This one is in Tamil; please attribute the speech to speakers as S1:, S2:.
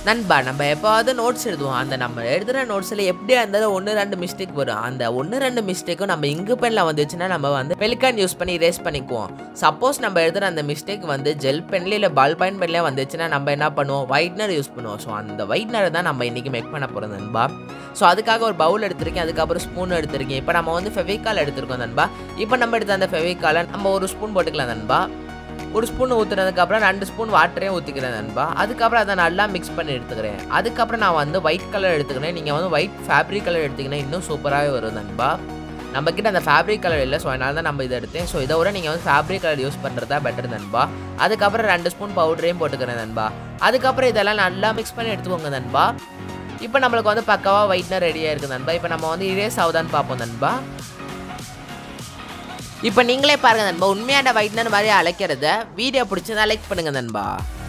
S1: நண்பா நம்ம எப்போவாவது நோட்ஸ் எழுதுவோம் அந்த நம்ம எழுதுகிற நோட்ஸில் எப்படியா இருந்தாலும் ஒன்று ரெண்டு மிஸ்டேக் வரும் அந்த ஒன்று ரெண்டு மிஸ்டேக்கும் நம்ம இங்கு பெனில் வந்துச்சுன்னா நம்ம வந்து பெலிகான் யூஸ் பண்ணி erase பண்ணிக்குவோம் சப்போஸ் நம்ம எழுதுகிற அந்த மிஸ்டேக் வந்து ஜெல் பென்ல இல்லை பால் பாயிண்ட் பென்லேயே வந்துச்சுன்னா நம்ம என்ன பண்ணுவோம் ஒயிட்னர் யூஸ் பண்ணுவோம் ஸோ அந்த ஒயிட்னரை தான் நம்ம இன்றைக்கி மேக் பண்ண போகிறோம் நண்பா ஸோ அதுக்காக ஒரு பவுல் எடுத்திருக்கேன் அதுக்கப்புறம் ஸ்பூன் எடுத்திருக்கேன் இப்போ நம்ம வந்து ஃபெவிகால் எடுத்திருக்கோம் நண்பா இப்போ நம்ம எடுத்த அந்த ஃபெவிகாலை நம்ம ஒரு ஸ்பூன் போட்டுக்கலாம் நண்பா ஒரு ஸ்பூன் ஊற்றுனதுக்கப்புறம் ரெண்டு ஸ்பூன் வாட்டரையும் ஊற்றிக்கிறேன் நண்பா அதுக்கப்புறம் அதை நல்லா மிக்ஸ் பண்ணி எடுத்துக்கிறேன் அதுக்கப்புறம் நான் வந்து ஒயிட் கலர் எடுத்துக்கிறேன் நீங்கள் வந்து ஒயிட் ஃபேப்ரிக் கலர் எடுத்திங்கன்னா இன்னும் சூப்பராகவே வரும் நண்பா நம்ம கிட்ட அந்த ஃபேப்ரிக் கலர் இல்லை ஸோ அதனால தான் நம்ம இதை எடுத்தேன் ஸோ இதை விட நீங்கள் வந்து ஃபேப்ரிக் கலர் யூஸ் பண்ணுறதா பெட்டர் நண்பா அதுக்கப்புறம் ரெண்டு ஸ்பூன் பவுடரையும் போட்டுக்கிறேன் நண்பா அதுக்கப்புறம் இதெல்லாம் நல்லா மிக்ஸ் பண்ணி எடுத்துக்கோங்க நண்பா இப்போ நம்மளுக்கு வந்து பக்காவாக ஒயிட்னர் ரெடியாக இருக்குது நண்பா இப்போ நம்ம வந்து இரேஸ் ஆகுதான்னு பார்ப்போம் நண்பா இப்போ நீங்களே பாருங்க நண்பா உண்மையான ஒயிட்னர் மாதிரி அழைக்கிறத வீடியோ பிடிச்சதா லைக் பண்ணுங்க நண்பா